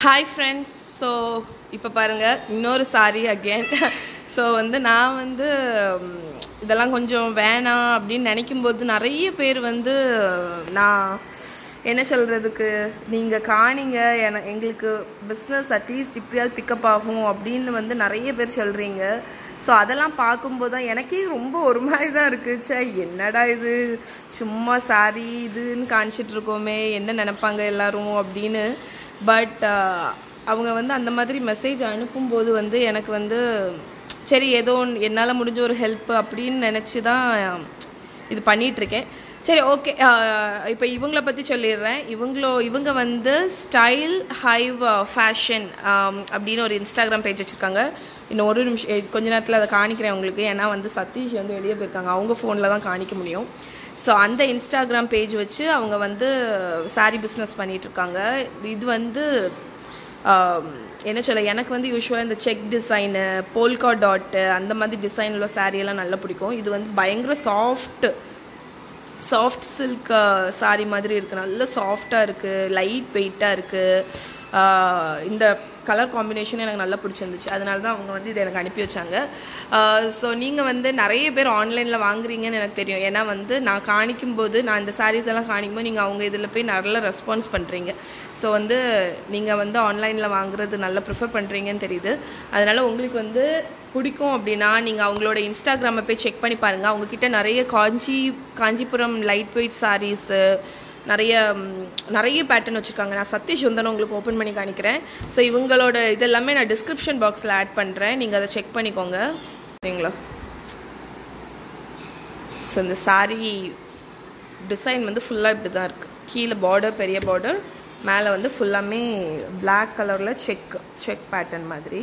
hi friends so இப்போ பாருங்கள் இன்னொரு சாரி அகேன் ஸோ வந்து நான் வந்து ம், இதெல்லாம் கொஞ்சம் வேணாம் அப்படின்னு நினைக்கும்போது நிறைய பேர் வந்து நான் என்ன சொல்கிறதுக்கு நீங்கள் காணிங்க என எங்களுக்கு பிஸ்னஸ் அட்லீஸ்ட் இப்படியாவது பிக்கப் ஆகும் அப்படின்னு வந்து நிறைய பேர் சொல்கிறீங்க ஸோ அதெல்லாம் பார்க்கும்போது தான் எனக்கே ரொம்ப ஒரு மாதிரி தான் இருக்குது ச்சே என்னடா இது சும்மா சாரி இதுன்னு காமிச்சிட்டு இருக்கோமே என்ன நினைப்பாங்க எல்லாரும் அப்படின்னு பட் அவங்க வந்து அந்த மாதிரி மெசேஜ் அனுப்பும்போது வந்து எனக்கு வந்து சரி ஏதோ என்னால் முடிஞ்ச ஒரு ஹெல்ப் அப்படின்னு நினச்சி தான் இது பண்ணிகிட்ருக்கேன் சரி ஓகே இப்போ இவங்கள பற்றி சொல்லிடுறேன் இவங்களோ இவங்க வந்து ஸ்டைல் ஹைவ் ஃபேஷன் அப்படின்னு ஒரு இன்ஸ்டாகிராம் பேஜ் வச்சுருக்காங்க இன்னும் ஒரு நிமிஷம் eh, கொஞ்ச நேரத்தில் அதை காணிக்கிறேன் உங்களுக்கு ஏன்னா வந்து சதீஷ் வந்து வெளியே போயிருக்காங்க அவங்க ஃபோனில் தான் காணிக்க முடியும் ஸோ அந்த இன்ஸ்டாகிராம் பேஜ் வச்சு அவங்க வந்து சாரீ பிஸ்னஸ் பண்ணிகிட்ருக்காங்க இது வந்து ஆம், என்ன சொல்ல எனக்கு வந்து யூஸ்வலாக இந்த செக் டிசைனு போல்கா டாட்டு அந்த மாதிரி டிசைன் உள்ள saree எல்லாம் நல்லா பிடிக்கும் இது வந்து பயங்கர சாஃப்ட் சாஃப்ட் சில்க் saree மாதிரி இருக்குது நல்ல சாஃப்டாக இருக்குது லைட் வெயிட்டாக இருக்குது இந்த கலர் காம்பினேஷன் எனக்கு நல்லா பிடிச்சிருந்துச்சு அதனால தான் அவங்க வந்து இதை எனக்கு அனுப்பி வச்சாங்க ஸோ நீங்கள் வந்து நிறைய பேர் ஆன்லைனில் வாங்குறீங்கன்னு எனக்கு தெரியும் ஏன்னா வந்து நான் காணிக்கும் போது நான் இந்த sarees எல்லாம் காணிக்கும் போது நீங்கள் அவங்க இதில் போய் நல்ல ரெஸ்பான்ஸ் பண்ணுறீங்க ஸோ வந்து நீங்கள் வந்து ஆன்லைனில் வாங்குறது நல்லா ப்ரிஃபர் பண்ணுறீங்கன்னு தெரியுது அதனால் உங்களுக்கு வந்து பிடிக்கும் அப்படின்னா நீங்கள் அவங்களோட இன்ஸ்டாகிராமை போய் செக் பண்ணி பாருங்கள் அவங்கக்கிட்ட நிறைய காஞ்சி காஞ்சிபுரம் லைட் வெயிட் சாரீஸு நிறைய ம், நிறைய பேட்டர்ன் வச்சுருக்காங்க நான் சதீஷ் வந்தன உங்களுக்கு ஓப்பன் பண்ணி காணிக்கிறேன் ஸோ இவங்களோட இதெல்லாமே நான் டிஸ்கிரிப்ஷன் பாக்ஸில் ஆட் பண்ணுறேன் நீங்கள் அதை செக் பண்ணிக்கோங்க சரிங்களா ஸோ இந்த saree டிசைன் வந்து ஃபுல்லாக இப்படி தான் இருக்குது கீழே பார்டர் பெரிய பார்டர் மேலே வந்து ஃபுல்லாமே Black கலரில் செக் செக் பேட்டர்ன் மாதிரி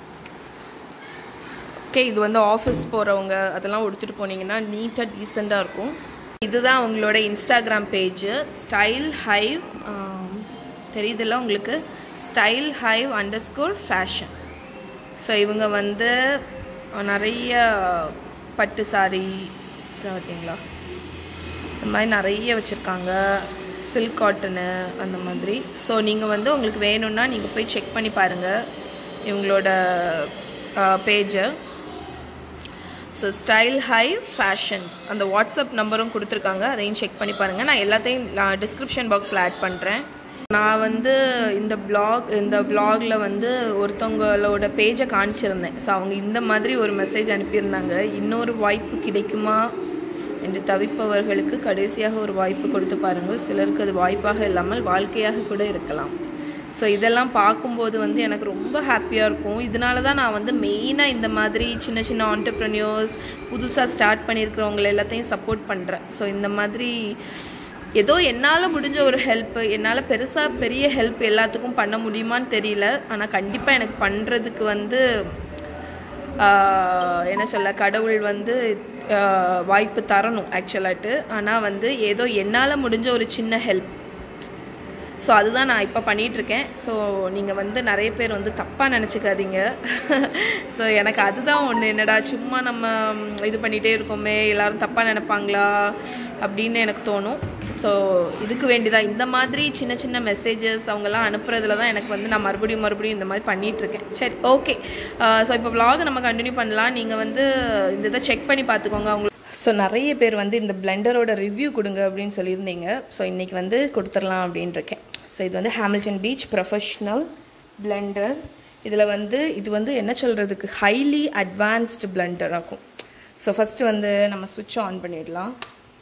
ஓகே இது வந்து ஆஃபீஸ் போகிறவங்க அதெல்லாம் உடுத்துட்டு போனீங்கன்னா நீட்டாக டீசெண்டாக இருக்கும் இதுதான் அவங்களோட இன்ஸ்டாகிராம் பேஜ் ஸ்டைல் ஹைவ் தெரியுதுல்ல உங்களுக்கு style hive underscore fashion so இவங்க வந்து நிறைய பட்டு சாரி பார்த்தீங்களா இந்த மாதிரி நிறைய வச்சுருக்காங்க சில்க் காட்டனு அந்த மாதிரி ஸோ நீங்கள் வந்து உங்களுக்கு வேணும்னா நீங்கள் போய் செக் பண்ணி பாருங்கள் இவங்களோட பேஜை ஸோ ஸ்டைல் ஹை ஃபேஷன்ஸ் அந்த வாட்ஸ்அப் நம்பரும் கொடுத்துருக்காங்க அதையும் செக் பண்ணி பாருங்கள் நான் எல்லாத்தையும் நான் டிஸ்கிரிப்ஷன் பாக்ஸில் ஆட் பண்ணுறேன் நான் வந்து இந்த blog இந்த vlogல வந்து ஒருத்தவங்களோட பேஜை காமிச்சிருந்தேன் ஸோ அவங்க இந்த மாதிரி ஒரு மெசேஜ் அனுப்பியிருந்தாங்க இன்னொரு வாய்ப்பு கிடைக்குமா என்று தவிப்பவர்களுக்கு கடைசியாக ஒரு வாய்ப்பு கொடுத்து பாருங்கள் சிலருக்கு அது வாய்ப்பாக இல்லாமல் வாழ்க்கையாக கூட இருக்கலாம் ஸோ இதெல்லாம் பார்க்கும்போது வந்து எனக்கு ரொம்ப ஹாப்பியாக இருக்கும் இதனால தான் நான் வந்து மெயினாக இந்த மாதிரி சின்ன சின்ன ஆண்டர்ப்ரனியர்ஸ் புதுசாக ஸ்டார்ட் பண்ணியிருக்கிறவங்க எல்லாத்தையும் சப்போர்ட் பண்ணுறேன் ஸோ இந்த மாதிரி ஏதோ என்னால் முடிஞ்ச ஒரு ஹெல்ப் என்னால் பெருசாக பெரிய ஹெல்ப் எல்லாத்துக்கும் பண்ண முடியுமான்னு தெரியல ஆனால் கண்டிப்பாக எனக்கு பண்ணுறதுக்கு வந்து ஆஹ், என்ன சொல்ல கடவுள் வந்து ஆஹ், வாய்ப்பு தரணும் ஆக்சுவலாட்டு ஆனால் வந்து ஏதோ என்னால் முடிஞ்ச ஒரு சின்ன ஹெல்ப் ஸோ அதுதான் நான் இப்போ பண்ணிகிட்ருக்கேன் ஸோ நீங்கள் வந்து நிறைய பேர் வந்து தப்பாக நினச்சிக்காதீங்க ஸோ எனக்கு அதுதான் ஒன்று என்னடா சும்மா நம்ம ம், இது பண்ணிகிட்டே இருக்கோமே எல்லாரும் தப்பாக நினைப்பாங்களா அப்படின்னு எனக்கு தோணும் ஸோ இதுக்கு வேண்டிதான் இந்த மாதிரி சின்ன சின்ன மெசேஜஸ் அவங்கெல்லாம் அனுப்புறதுல தான் எனக்கு வந்து நான் மறுபடியும் மறுபடியும் இந்த மாதிரி பண்ணிகிட்ருக்கேன் சரி ஓகே ஸோ இப்போ vlog நம்ம கண்டினியூ பண்ணலாம் நீங்கள் வந்து இந்த இதை செக் பண்ணி பார்த்துக்கோங்க அவங்க ஸோ நிறைய பேர் வந்து இந்த பிளெண்டரோட ரிவ்யூ கொடுங்க அப்படின்னு சொல்லியிருந்தீங்க ஸோ இன்றைக்கி வந்து கொடுத்துடலாம் அப்படின்னு இருக்கேன் ஸோ இது வந்து ஹாமில்டன் பீச் ப்ரொஃபஷ்னல் பிளெண்டர் இதில் வந்து இது வந்து என்ன சொல்கிறதுக்கு ஹைலி அட்வான்ஸ்டு பிளெண்டர் ஆகும் ஸோ ஃபஸ்ட்டு வந்து நம்ம சுவிட்ச் ஆன் பண்ணிடலாம்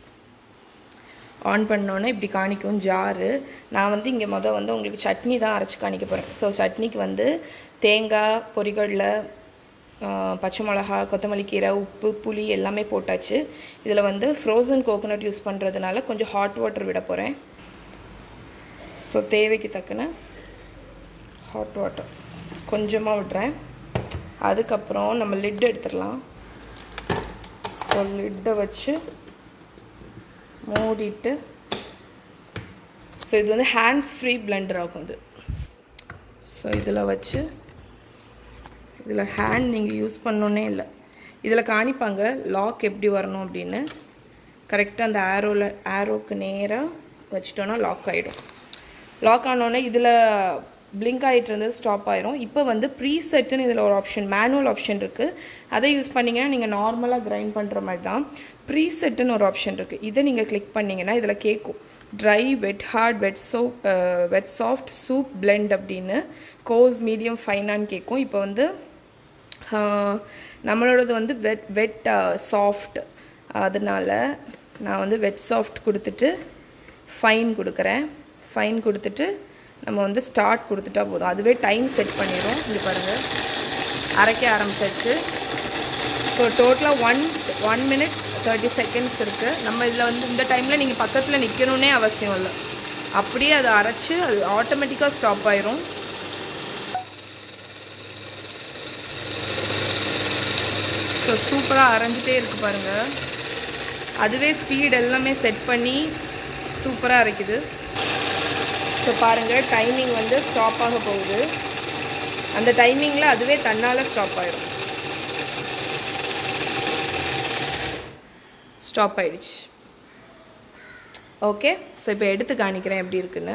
ஆன் பண்ணோன்னே இப்படி காணிக்கும் ஜாரு நான் வந்து இங்கே மொதல் வந்து உங்களுக்கு சட்னி தான் அரைச்சி காணிக்க போகிறேன் ஸோ சட்னிக்கு வந்து தேங்காய் பொரிகடலை ஆஹ், பச்சை மிளகா கொத்தமல்லி கீரை உப்பு புளி எல்லாமே போட்டாச்சு இதில் வந்து ஃப்ரோசன் கோகோனட் யூஸ் பண்ணுறதுனால கொஞ்சம் ஹாட் வாட்டர் விட போகிறேன் ஸோ தேவைக்கு தக்கன ஹாட் வாட்டர் கொஞ்சமாக விடுறேன் அதுக்கப்புறம் நம்ம லிட் எடுத்துடலாம் ஸோ லிட்டை வச்சு மூடிட்டு ஸோ இது வந்து ஹேண்ட்ஸ் ஃப்ரீ பிளெண்டர் ஆகும் இது ஸோ இதில் வச்சு இதில் ஹேண்ட் நீங்கள் யூஸ் பண்ணோன்னே இல்லை இதில் காணிப்பாங்க லாக் எப்படி வரணும் அப்படின்னு கரெக்டாக அந்த ஆரோவில் ஆரோக்கு நேராக வச்சிட்டோன்னா லாக் ஆகிடும் லாக் ஆனோடனே இதில் பிளிங்க் ஆகிட்டு இருந்தது ஸ்டாப் ஆயிரும் இப்போ வந்து ப்ரீசெட்டுன்னு இதில் ஒரு ஆப்ஷன் மேனுவல் ஆப்ஷன் இருக்குது அதை யூஸ் பண்ணிங்கன்னா நீங்கள் நார்மலாக கிரைண்ட் பண்ணுற மாதிரி தான் ப்ரீசெட்டுன்னு ஒரு ஆப்ஷன் இருக்குது இதை நீங்கள் கிளிக் பண்ணிங்கன்னா இதில் கேட்கும் dry wet hard wet soap wet soft soup blend அப்படின்னு கோஸ் மீடியம் ஃபைனான்னு கேட்கும் இப்போ வந்து நம்மளோடது வந்து வெட் வெட் சாஃப்ட் அதனால் நான் வந்து வெட் சாஃப்ட் கொடுத்துட்டு ஃபைன் கொடுக்குறேன் ஃபைன் கொடுத்துட்டு நம்ம வந்து ஸ்டார்ட் கொடுத்துட்டா போதும் அதுவே டைம் செட் பண்ணிடும் இங்கே பாருங்கள் அரைக்க ஆரம்பிச்சாச்சு ஸோ டோட்டலாக one one minute thirty seconds இருக்குது நம்ம இதில் வந்து இந்த டைமில் நீங்கள் பக்கத்தில் நிற்கணுன்னே அவசியம் இல்லை அப்படியே அதை அரைச்சி அது ஆட்டோமேட்டிக்காக ஸ்டாப் ஆயிரும் ஸோ சூப்பராக அரைஞ்சிட்டே இருக்கு பாருங்கள் அதுவே ஸ்பீட் எல்லாமே செட் பண்ணி சூப்பராக அரைக்குது ஸோ பாருங்கள் டைமிங் வந்து ஸ்டாப் ஆக போகுது அந்த டைமிங்கில் அதுவே தன்னால் ஸ்டாப் ஆயிடும் ஸ்டாப் ஆயிடுச்சு ஓகே ஸோ இப்போ எடுத்து காணிக்கிறேன் எப்படி இருக்குன்னு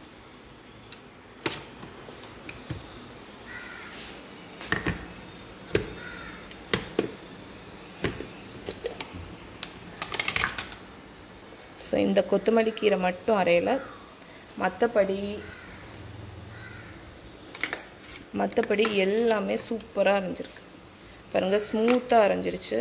ஸோ இந்த கொத்தமல்லி கீரை மட்டும் அரையலை மற்றபடி மற்றபடி எல்லாமே சூப்பராக அரைஞ்சிருக்கு பாருங்கள் ஸ்மூத்தாக அரைஞ்சிருச்சு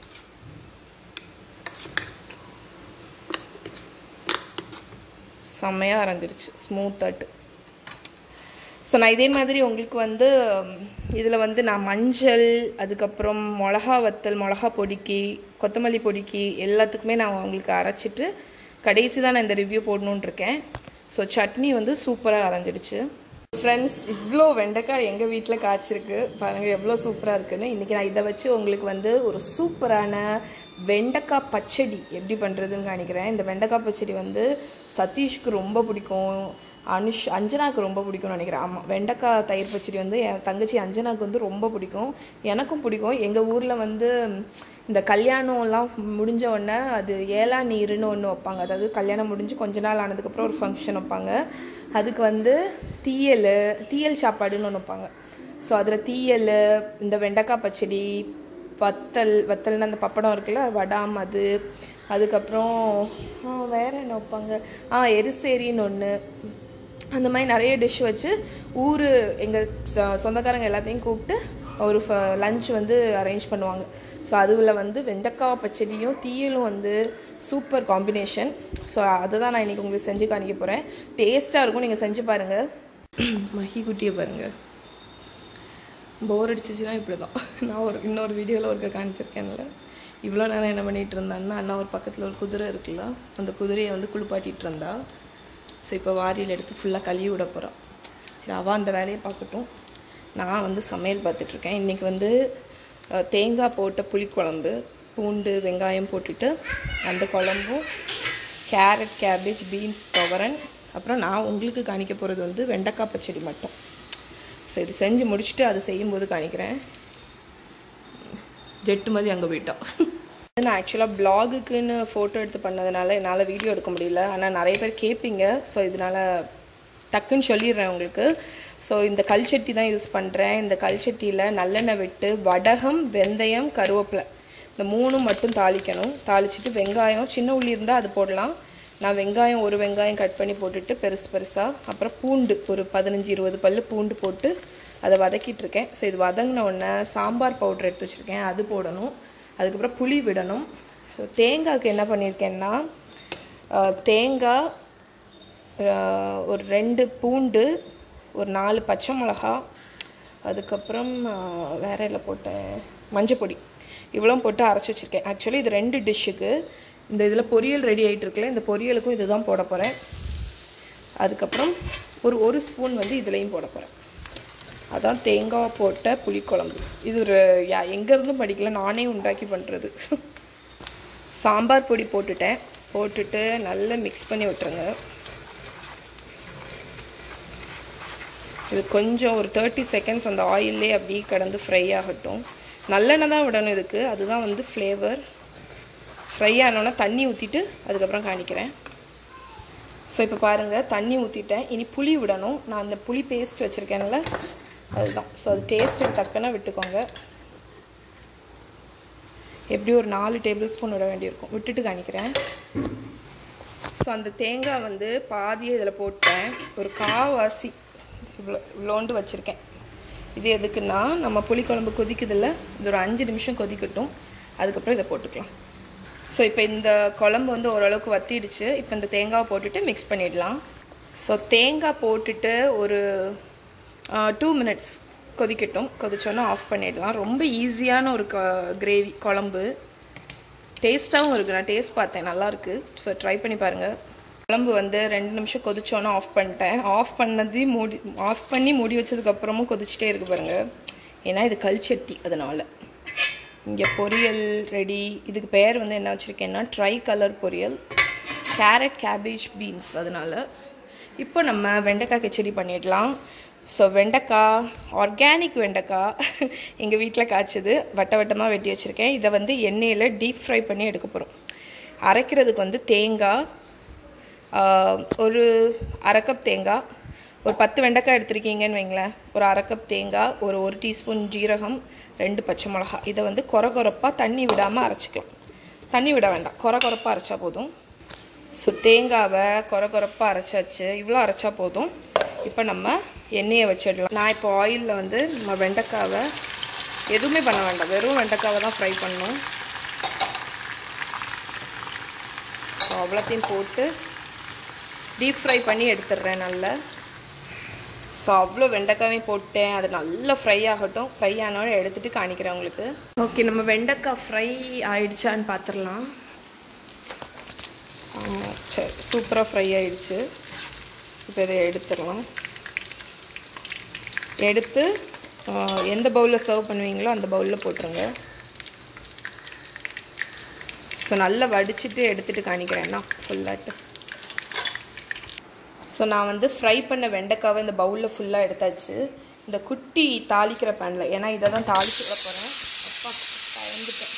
செம்மையாக அரைஞ்சிருச்சு ஸ்மூத்தாட்டு ஸோ நான் இதே மாதிரி உங்களுக்கு வந்து இதில் வந்து நான் மஞ்சள் அதுக்கப்புறம் மிளகா வத்தல் மிளகா பொடிக்கி கொத்தமல்லி பொடிக்கி எல்லாத்துக்குமே நான் உங்களுக்கு அரைச்சிட்டு கடைசி தான் நான் இந்த ரிவ்யூ போடணுன்னு இருக்கேன் ஸோ சட்னி வந்து சூப்பராக அரைஞ்சிடுச்சு ஃப்ரெண்ட்ஸ் இவ்வளோ வெண்டைக்காய் எங்கள் வீட்டில் காய்ச்சிருக்கு பாருங்கள் எவ்வளோ சூப்பராக இருக்குன்னு இன்றைக்கி நான் இதை வச்சு உங்களுக்கு வந்து ஒரு சூப்பரான வெண்டைக்காய் பச்சடி எப்படி பண்ணுறதுன்னு காணிக்கிறேன் இந்த வெண்டைக்காய் பச்சடி வந்து சதீஷ்க்கு ரொம்ப பிடிக்கும் அனுஷ் அஞ்சனாக்கு ரொம்ப பிடிக்கும்னு நினைக்கிறேன் ஆமாம் வெண்டைக்காய் தயிர் பச்சடி வந்து என் தங்கச்சி அஞ்சனாக்கு வந்து ரொம்ப பிடிக்கும் எனக்கும் பிடிக்கும் எங்கள் ஊரில் வந்து இந்த கல்யாணம்லாம் முடிஞ்ச உடனே அது ஏலா நீருன்னு ஒன்று வைப்பாங்க அதாவது கல்யாணம் முடிஞ்சு கொஞ்ச நாள் ஆனதுக்கப்புறம் ஒரு ஃபங்க்ஷன் வைப்பாங்க அதுக்கு வந்து தீயல் தீயல் சாப்பாடுன்னு ஒன்று வைப்பாங்க ஸோ அதில் தீயல் இந்த வெண்டைக்காய் பச்சடி வத்தல் வத்தல்னு அந்த பப்படம் இருக்குல்ல வடாம் அது அதுக்கப்புறம் வேறு என்ன வைப்பாங்க ஆ எரிசேரின்னு ஒன்று அந்த மாதிரி நிறைய டிஷ் வச்சு ஊர் எங்கள் சொந்தக்காரங்க எல்லாத்தையும் கூப்பிட்டு ஒரு லஞ்ச் வந்து அரேஞ்ச் பண்ணுவாங்க ஸோ அதில் வந்து வெண்டைக்காய் பச்சடியும் தீயலும் வந்து சூப்பர் காம்பினேஷன் ஸோ அதை தான் நான் இன்றைக்கி உங்களுக்கு செஞ்சு காணிக்க போகிறேன் டேஸ்ட்டாக இருக்கும் நீங்கள் செஞ்சு பாருங்கள் மஹி குட்டியை பாருங்கள் போர் அடிச்சிச்சுன்னா இப்படி தான் நான் ஒரு இன்னொரு வீடியோவில் ஒருக்க காணிச்சிருக்கேன்ல இவ்வளோ நேரம் என்ன பண்ணிகிட்டு இருந்தான்னா அண்ணா ஒரு பக்கத்தில் ஒரு குதிரை இருக்குல்ல அந்த குதிரையை வந்து குளிப்பாட்டிகிட்டு இருந்தா ஸோ இப்போ வாரியில் எடுத்து ஃபுல்லாக கழுவி விட போகிறான் சரி அவள் அந்த வேலையை பார்க்கட்டும் நான் வந்து சமையல் பார்த்துட்ருக்கேன் இன்றைக்கி வந்து தேங்காய் போட்ட புளிக்குழம்பு பூண்டு வெங்காயம் போட்டுட்டு அந்த குழம்பும் கேரட் கேபேஜ் பீன்ஸ் துவரன் அப்புறம் நான் உங்களுக்கு காணிக்க போகிறது வந்து வெண்டைக்காய் பச்சடி மட்டும் ஸோ இது செஞ்சு முடிச்சுட்டு அது செய்யும்போது காணிக்கிறேன் ஜெட்டு மாதிரி அங்கே போயிட்டோம் நான் ஆக்சுவலாக பிளாகுக்குன்னு ஃபோட்டோ எடுத்து பண்ணதுனால என்னால் வீடியோ எடுக்க முடியல ஆனால் நிறைய பேர் கேட்பீங்க ஸோ இதனால் டக்குன்னு சொல்லிடுறேன் உங்களுக்கு ஸோ இந்த கல்சட்டி தான் யூஸ் பண்ணுறேன் இந்த கல்சட்டியில் நல்லெண்ணெய் விட்டு வடகம் வெந்தயம் கருவேப்பிலை இந்த மூணும் மட்டும் தாளிக்கணும் தாளிச்சிட்டு வெங்காயம் சின்ன உள்ளி இருந்தால் அது போடலாம் நான் வெங்காயம் ஒரு வெங்காயம் கட் பண்ணி போட்டுட்டு பெருசு பெருசாக அப்புறம் பூண்டு ஒரு பதினஞ்சு இருபது பல் பூண்டு போட்டு அதை வதக்கிட்டு இருக்கேன் ஸோ இது வதங்கின உடனே சாம்பார் பவுடர் எடுத்து வச்சுருக்கேன் அது போடணும் அதுக்கப்புறம் புளி விடணும் தேங்காய்க்கு என்ன பண்ணியிருக்கேன்னா தேங்காய் ஒரு ரெண்டு பூண்டு ஒரு நாலு பச்சை மிளகா அதுக்கப்புறம் வேற இல்லை போட்டேன் மஞ்சள் பொடி இவ்வளோ போட்டு அரைச்சி வச்சுருக்கேன் ஆக்சுவலி இது ரெண்டு டிஷ்ஷுக்கு இந்த இதில் பொரியல் ரெடி ஆகிட்டு இருக்குல்ல இந்த பொரியலுக்கும் இது தான் போட போகிறேன் அதுக்கப்புறம் ஒரு ஒரு ஸ்பூன் வந்து இதுலேயும் போட போகிறேன் அதான் தேங்காய் போட்ட புளிக்குழம்பு இது ஒரு யா எங்கேருந்தும் படிக்கல நானே உண்டாக்கி பண்ணுறது சாம்பார் பொடி போட்டுட்டேன் போட்டுட்டு நல்லா மிக்ஸ் பண்ணி விட்டுருங்க இது கொஞ்சம் ஒரு தேர்ட்டி செகண்ட்ஸ் அந்த ஆயிலே அப்படியே கடந்து ஃப்ரை ஆகட்டும் நல்லெண்ணெய் தான் விடணும் இதுக்கு அதுதான் வந்து ஃப்ளேவர் ஃப்ரை ஆனோன்னா தண்ணி ஊற்றிட்டு அதுக்கப்புறம் காணிக்கிறேன் ஸோ இப்போ பாருங்கள் தண்ணி ஊற்றிட்டேன் இனி புளி விடணும் நான் அந்த புளி பேஸ்ட் வச்சுருக்கேன்ல அதுதான் ஸோ அது டேஸ்ட்டுக்கு தக்கன விட்டுக்கோங்க எப்படி ஒரு நாலு டேபிள் ஸ்பூன் விட வேண்டியிருக்கும் விட்டுட்டு காணிக்கிறேன் ஸோ அந்த தேங்காய் வந்து பாதியை இதில் போட்டேன் ஒரு காவாசி இவ்வளோ இவ்வளோண்டு வச்சுருக்கேன் இது எதுக்குன்னா நம்ம புளிக்குழம்பு கொதிக்குதில்ல இது ஒரு அஞ்சு நிமிஷம் கொதிக்கட்டும் அதுக்கப்புறம் இதை போட்டுக்கலாம் ஸோ இப்போ இந்த குழம்பு வந்து ஓரளவுக்கு வத்திடுச்சு இப்போ இந்த தேங்காவை போட்டுட்டு மிக்ஸ் பண்ணிடலாம் ஸோ தேங்காய் போட்டுட்டு ஒரு டூ மினிட்ஸ் கொதிக்கட்டும் கொதிச்சோன்னா ஆஃப் பண்ணிடலாம் ரொம்ப ஈஸியான ஒரு கிரேவி குழம்பு டேஸ்ட்டாகவும் இருக்குது நான் டேஸ்ட் பார்த்தேன் நல்லாயிருக்கு ஸோ ட்ரை பண்ணி பாருங்கள் குழம்பு வந்து ரெண்டு நிமிஷம் கொதிச்சோன்னா ஆஃப் பண்ணிட்டேன் ஆஃப் பண்ணது மூடி ஆஃப் பண்ணி மூடி வச்சதுக்கப்புறமும் கொதிச்சிட்டே இருக்கு பாருங்கள் ஏன்னா இது கல் சட்டி அதனால் இங்கே பொரியல் ரெடி இதுக்கு பேர் வந்து என்ன வச்சுருக்கேன்னா ட்ரை கலர் பொரியல் கேரட் கேபேஜ் பீன்ஸ் அதனால் இப்போ நம்ம வெண்டைக்காய் கிச்சடி பண்ணிடலாம் ஸோ வெண்டைக்காய் ஆர்கானிக் வெண்டைக்காய் எங்கள் வீட்டில் காய்ச்சது வட்ட வட்டமாக வெட்டி வச்சுருக்கேன் இதை வந்து எண்ணெயில் டீப் ஃப்ரை பண்ணி எடுக்க போகிறோம் அரைக்கிறதுக்கு வந்து தேங்காய் ஒரு அரை கப் தேங்காய் ஒரு பத்து வெண்டைக்காய் எடுத்திருக்கீங்கன்னு வைங்களேன் ஒரு அரை கப் தேங்காய் ஒரு ஒரு டீஸ்பூன் ஜீரகம் ரெண்டு பச்சை மிளகா இதை வந்து கொர கொரப்பாக தண்ணி விடாமல் அரைச்சிக்கலாம் தண்ணி விட வேண்டாம் கொர கொரப்பாக அரைச்சா போதும் ஸோ தேங்காவை கொர கொரப்பாக அரைச்சாச்சு இவ்வளோ அரைச்சா போதும் இப்போ நம்ம எண்ணெயை வச்சிடலாம் நான் இப்போ ஆயிலில் வந்து நம்ம வெண்டைக்காவை எதுவுமே பண்ண வேண்டாம் வெறும் வெண்டைக்காவை தான் ஃப்ரை பண்ணணும் ஸோ அவ்வளோத்தையும் போட்டு டீப் ஃப்ரை பண்ணி எடுத்துடுறேன் நல்லா ஸோ அவ்வளோ வெண்டைக்காயும் போட்டேன் அது நல்லா ஃப்ரை ஆகட்டும் ஃப்ரை ஆனாலும் எடுத்துகிட்டு காணிக்கிறேன் உங்களுக்கு ஓகே நம்ம வெண்டைக்காய் ஃப்ரை ஆயிடுச்சான்னு பார்த்துடலாம் ஆமாம் சரி சூப்பராக ஃப்ரை ஆயிடுச்சு இப்போ இதை எடுத்துடலாம் எடுத்து எந்த பவுலில் சர்வ் பண்ணுவீங்களோ அந்த பவுலில் போட்டுருங்க ஸோ நல்லா வடிச்சிட்டு எடுத்துகிட்டு காணிக்கிறேன்னா ஃபுல்லாட்டு ஸோ நான் வந்து ஃப்ரை பண்ண வெண்டைக்காவை இந்த பவுலில் ஃபுல்லாக எடுத்தாச்சு இந்த குட்டி தாளிக்கிற பேனில் ஏன்னா இதை தான் தாளிச்சு விட போகிறேன் அப்பா பயந்துட்டேன்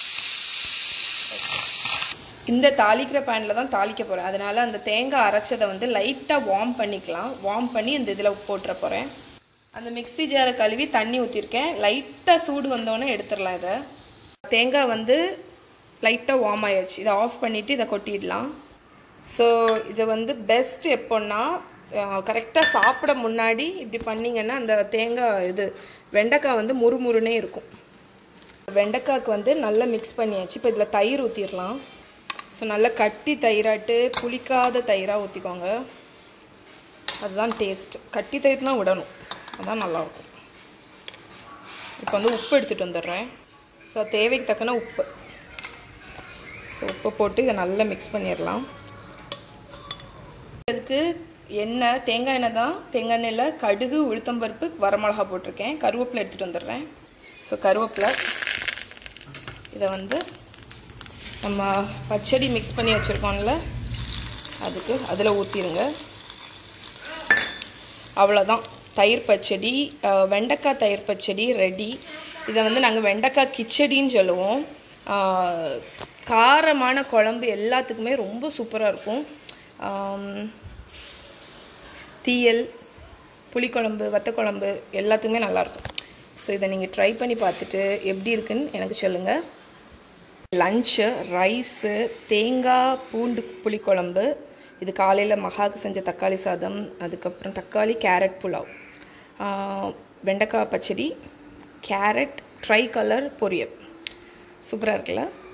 இந்த தாளிக்கிற பேனில் தான் தாளிக்க போகிறேன் அதனால் அந்த தேங்காய் அரைச்சதை வந்து லைட்டாக வார்ம் பண்ணிக்கலாம் வார்ம் பண்ணி இந்த இதில் போட்டுற போகிறேன் அந்த மிக்சி ஜாரை கழுவி தண்ணி ஊற்றிருக்கேன் லைட்டாக சூடு வந்தோன்னே எடுத்துடலாம் இதை தேங்காய் வந்து லைட்டாக வார்ம் ஆயாச்சு இதை ஆஃப் பண்ணிவிட்டு இதை கொட்டிடலாம் ஸோ இது வந்து பெஸ்ட் எப்போன்னா கரெக்டாக சாப்பிட முன்னாடி இப்படி பண்ணிங்கன்னா அந்த தேங்காய் இது வெண்டைக்காய் வந்து முறுமுறுனே இருக்கும் வெண்டைக்காய்க்கு வந்து நல்லா மிக்ஸ் பண்ணியாச்சு இப்போ இதில் தயிர் ஊற்றிடலாம் ஸோ நல்லா கட்டி தயிராட்டு புளிக்காத தயிராக ஊற்றிக்கோங்க அதுதான் டேஸ்ட் கட்டி தயிர் தான் விடணும் அதுதான் நல்லாயிருக்கும் இப்போ வந்து உப்பு எடுத்துகிட்டு வந்துடுறேன் ஸோ தேவைக்கு தக்கன உப்பு ஸோ உப்பு போட்டு இதை நல்லா மிக்ஸ் பண்ணிடலாம் அதுக்கு எண்ணெய் தேங்காய் எண்ணெய் தான் தேங்காய் எண்ணெயில் கடுகு உளுத்தம்பருப்பு வரமிளகா போட்டிருக்கேன் கருவேப்பிலை எடுத்துகிட்டு வந்துடுறேன் ஸோ கருவேப்பிலை இதை வந்து நம்ம பச்சடி மிக்ஸ் பண்ணி வச்சுருக்கோம்ல அதுக்கு அதில் ஊற்றிடுங்க அவ்வளோதான் தயிர் பச்சடி வெண்டைக்காய் தயிர் பச்சடி ரெடி இதை வந்து நாங்கள் வெண்டைக்காய் கிச்சடின்னு சொல்லுவோம் காரமான குழம்பு எல்லாத்துக்குமே ரொம்ப சூப்பராக இருக்கும் தீயல் புளிக்குழம்பு வத்தக்குழம்பு எல்லாத்துக்குமே நல்லாயிருக்கும் ஸோ இதை நீங்கள் ட்ரை பண்ணி பார்த்துட்டு எப்படி இருக்குன்னு எனக்கு சொல்லுங்கள் லஞ்சு ரைஸு தேங்காய் பூண்டு புளிக்குழம்பு இது காலையில் மகாவுக்கு செஞ்ச தக்காளி சாதம் அதுக்கப்புறம் தக்காளி கேரட் புலாவ் வெண்டைக்காய் பச்சடி கேரட் ட்ரை கலர் பொரியல் சூப்பராக இருக்குல்ல